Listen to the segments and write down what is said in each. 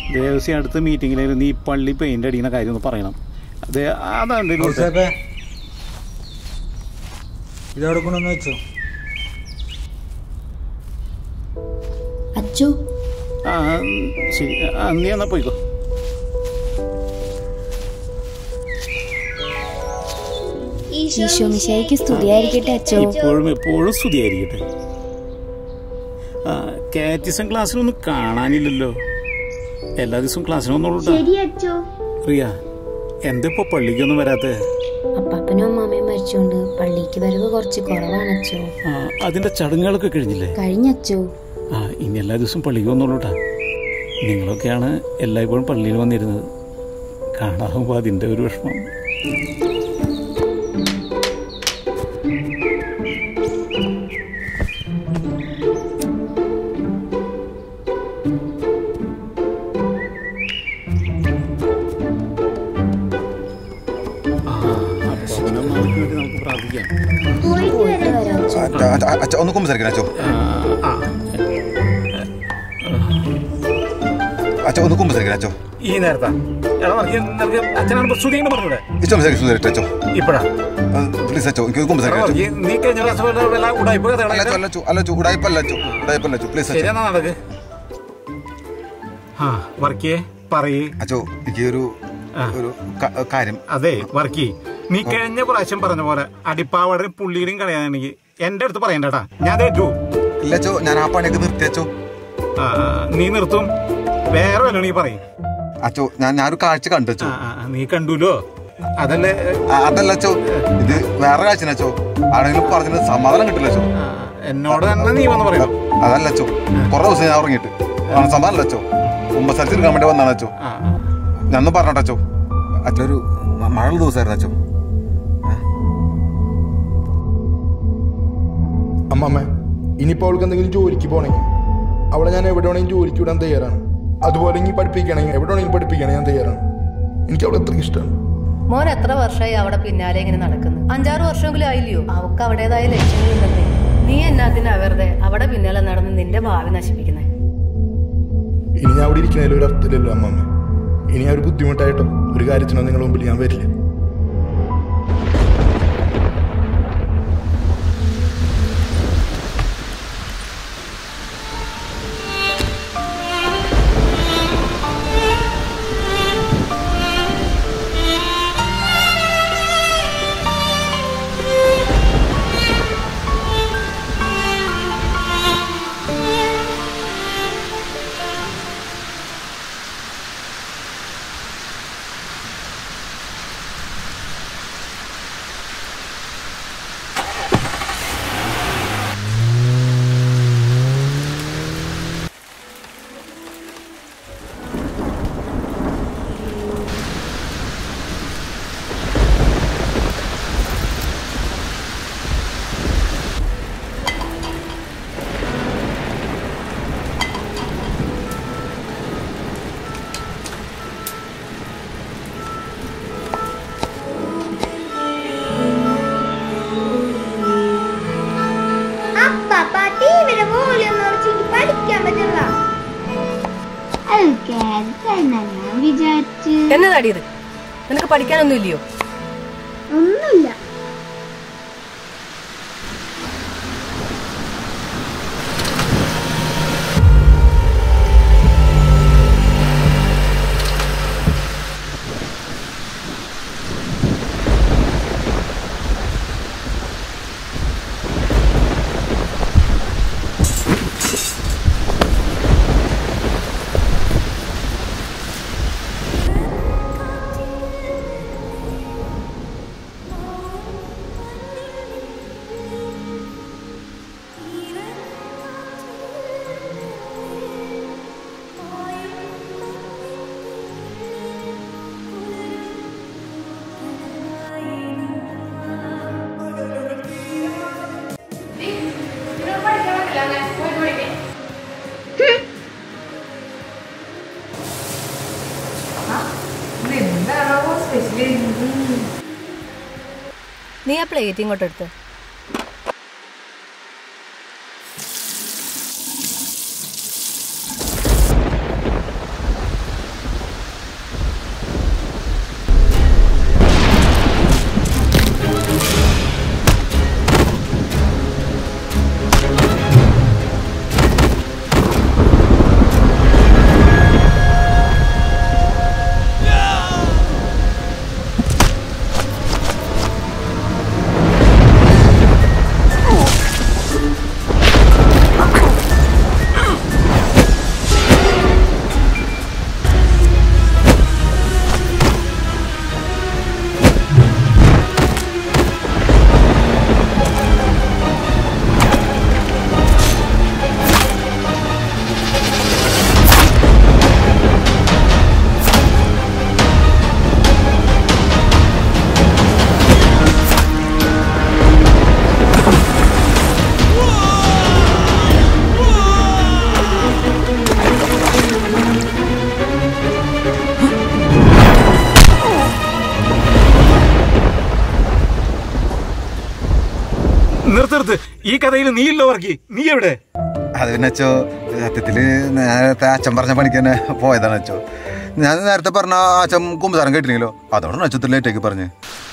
ദേവസ്വം അടുത്ത മീറ്റിങ്ങിൽ നീ പള്ളി പെയിന്റ് അടിക്കുന്ന കാര്യം ഒന്ന് പറയണം അതെ അതാണ് ഒരു ഔസേപ്പേ ഇതവിടെ കൊണ്ടുവന്ന് വെച്ചോ അച്ചു ആ ശരി ആ, നീ എന്നാ പോയിക്കോ ഈശോ മിശായിക്ക് സ്തുതിയായിരിക്കട്ടെ അച്ചോ ഇപ്പോഴും എപ്പോഴും സ്തുതിയായിരിക്കട്ടെ ആ കാറ്റിസം ക്ലാസ്സിലൊന്നും കാണാനില്ലല്ലോ എല്ലാ ദിവസവും ക്ലാസ്സിനൊന്നുള്ളൂ ശരി അച്ചോ റിയ എന്തിപ്പോ പള്ളിക്കൊന്നും വരാത്തെ അപ്പാപ്പനും അമ്മാമ്മയും മരിച്ചോണ്ട് പള്ളിക്ക് വരവ് കുറച്ച് കുറവാണ് അച്ചോ ആ അതിന്റെ ചടങ്ങുകളൊക്കെ കഴിഞ്ഞില്ലേ കഴിഞ്ഞച്ചോ ആ ഇനി എല്ലാ ദിവസവും പള്ളിക്ക് വന്നോളൂട്ടാ നിങ്ങളൊക്കെയാണ് എല്ലായ്പ്പോഴും പള്ളിയിൽ വന്നിരുന്നത് കാണാകുമ്പോൾ അതിൻ്റെ ഒരു വിഷമം ആ, അപ്പൂപ്പനും അമ്മയ്ക്കും വേണ്ടി നമുക്ക് പ്രാർത്ഥിക്കാം പോയിട്ട് പോയിട്ട് വരാം വരാം അച്ചോ അച്ഛ ഒന്ന് കുമ്പസരിക്കണം അച്ഛോ ആ, അച്ഛ ഒന്ന് കുമ്പസരിക്കണം അച്ഛോ ഈ നേരത്താ എടാ നിനക്ക് നിനക്ക് അച്ഛനാണ് സ്തുതിങ്ങനെ പറഞ്ഞൂടെ ഇഷ്ടം കുമ്പസരിക്കും സുന്ദരിട്ട് അച്ഛോ ഇപ്പഴാ പ്ലീസ് അച്ഛോ എനിക്ക് കുമ്പസരിക്കണം അച്ഛോ ഈ നീ കഴിഞ്ഞ പ്രാവശ്യം വല്ല- വല്ല ഉടായിപ്പ് അല്ല കഥകളൊക്കെ അച്ഛോ അല്ല അച്ഛോ അല്ല അച്ഛോ ഉടായ്പല്ല അച്ഛോ ഉടായ്പല്ല അച്ഛോ പ്ലീസ് അച്ഛോ ശരിയെന്നാ നടക്ക് ആ വർക്കിയെ പറയേ അച്ഛോ എനിക്ക് ഒരു ആ. ഒരു ക- കാര്യം അതെ വർക്കി നീ കഴിഞ്ഞ പ്രാവശ്യം പറഞ്ഞ പോലെ അടിപ്പാവടയും പുള്ളിയുടെയും കളയാണെങ്കിൽ എന്റെ അടുത്ത് പറയണ്ടട്ടാ ഞാൻ തേറ്റു ഇല്ല അച്ഛോ ഞാൻ ആ പണിയൊക്കെ നിർത്തി അച്ഛോ ആ, നീ നിർത്തും വേറെ വല്ല നീ പറയും അച്ഛോ ഞാൻ ഞാനൊരു കാഴ്ച കണ്ടു അച്ഛോ ആ, ആ, ആ, നീ കണ്ടുല്ലോ അതല്ലേ ആ, അതല്ല അച്ഛോ ഇത് വേറെ കാഴ്ച അച്ഛോ ആണെങ്കിലും പറഞ്ഞത് സമാധാനം കിട്ടില്ല അച്ഛോ ആ, എന്നോട് തന്നെ നീ വന്ന് പറയണം അതല്ല അച്ഛോ കുറെ ദിവസം ഞാൻ ഉറങ്ങിയിട്ട് സമാധാനമല്ല അച്ഛോ കുമ്പസരിച്ചെടുക്കാൻ വേണ്ടി വന്നാണ് അച്ഛോ ആ, ഞാനൊന്നും പറഞ്ഞോട്ടെ അച്ഛോ അച്ഛൻ ഒരു മ- മഴയുള്ള ദിവസമായിരുന്നു അച്ഛോ അമ്മമ്മ ഇനിയിപ്പോൾ അവൾക്ക് എന്തെങ്കിലും ജോലിക്ക് പോകണമെങ്കിൽ അവളെ ഞാൻ എവിടെ വേണമെങ്കിലും ജോലിക്ക് വിടാൻ തയ്യാറാണ് അതുപോലെ ഇനി പഠിപ്പിക്കണമെങ്കിൽ എവിടെ വേണമെങ്കിലും പഠിപ്പിക്കണം ഞാൻ തയ്യാറാണ് എനിക്ക് അവളെ അത്രയ്ക്ക് ഇഷ്ടമാണ് മോൻ എത്ര വർഷമായി അവിടെ പിന്നാലെ ഇങ്ങനെ നടക്കുന്നു അഞ്ചാറ് വർഷമെങ്കിലും ആയില്ലയോ അവക്ക് അവടേതായ ലക്ഷ്യങ്ങളുണ്ടെന്നേ നീ എന്നാത്തിനാ വെറുതെ അവിടെ പിന്നാലെ നടന്ന് നിന്റെ ഭാവി നശിപ്പിക്കുന്നേ ഇനി ഞാൻ അവിടെ ഇരിക്കുന്നതിൽ ഒരു അർത്ഥമില്ലല്ലോ അമ്മമ്മ ഇനി ആ ഒരു ബുദ്ധിമുട്ടായിട്ടോ ഒരു കാര്യത്തിനോ നിങ്ങളുടെ മുമ്പിൽ ഞാൻ വരില്ല അപ്പാപ്പ ടിവിയുടെ വോളിയം കുറച്ചിട്ട് പഠിക്കാൻ പറ്റില്ല ഞാൻ വിചാരിച്ച് എന്നതാടി ഇത് നിനക്ക് പഠിക്കാനൊന്നും ഇല്ലയോ ഒന്നുമില്ല നീ ആ പ്ലേറ്റ് ഇങ്ങോട്ട് എടുത്ത് നിർത്ത് നിർത്ത് ഈ കഥയിൽ നീ ഇല്ലോ വർക്കി നീ എവിടെ അത് പിന്നെ അച്ചോ സത്യത്തില് നേരത്തെ അച്ഛൻ പറഞ്ഞ പണിക്ക് തന്നെ പോയതാണ് അച്ചോ ഞാൻ നേരത്തെ പറഞ്ഞ ആ അച്ഛൻ കുമ്പസാരം കേട്ടില്ലെങ്കിലോ അതോടാണ് അച്ഛത്തിൽ ലേറ്റേക്ക് പറഞ്ഞ്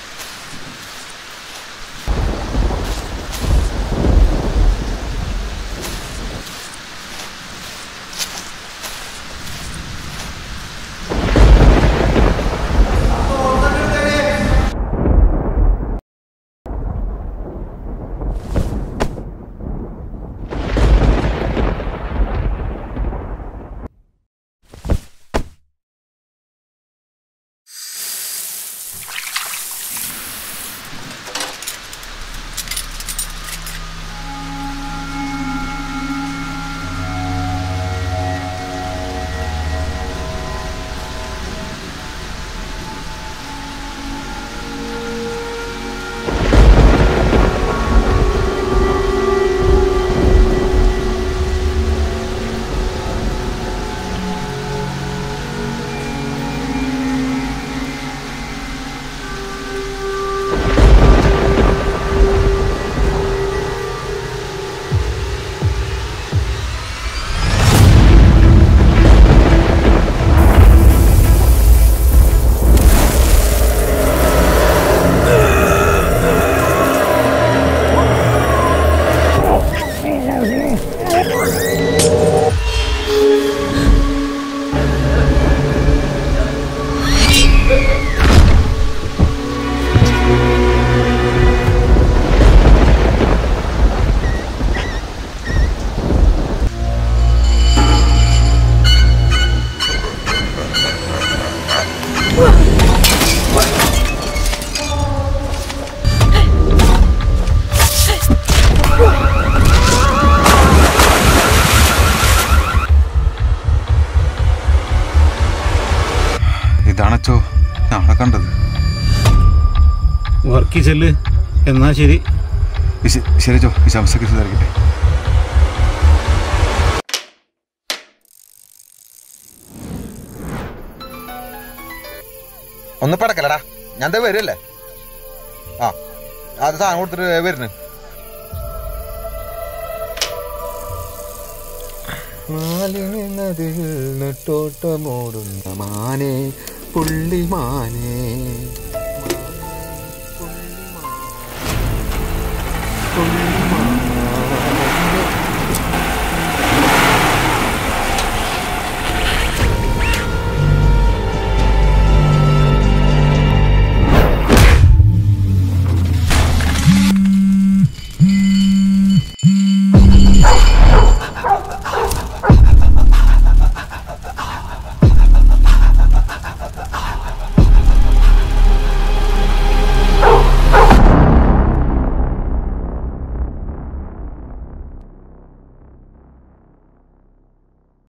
ഇതാണച്ചോ നമ്മളെ കണ്ടത് വർക്കി ചെല്ല് എന്നാ ശരി ശ- ശരി ചോ ഈ ശംസക്ക് സുധാരിക്കട്ടെ ഒന്ന് പടക്കലടാ ഞാൻ ദേ വരുമല്ലേ ആ അത് സാധനം കൊടുത്തിട്ട് വരുന്നു നദിൽ നെട്ടോട്ടമോടുന്ന മാനേ പുള്ളിമാനേ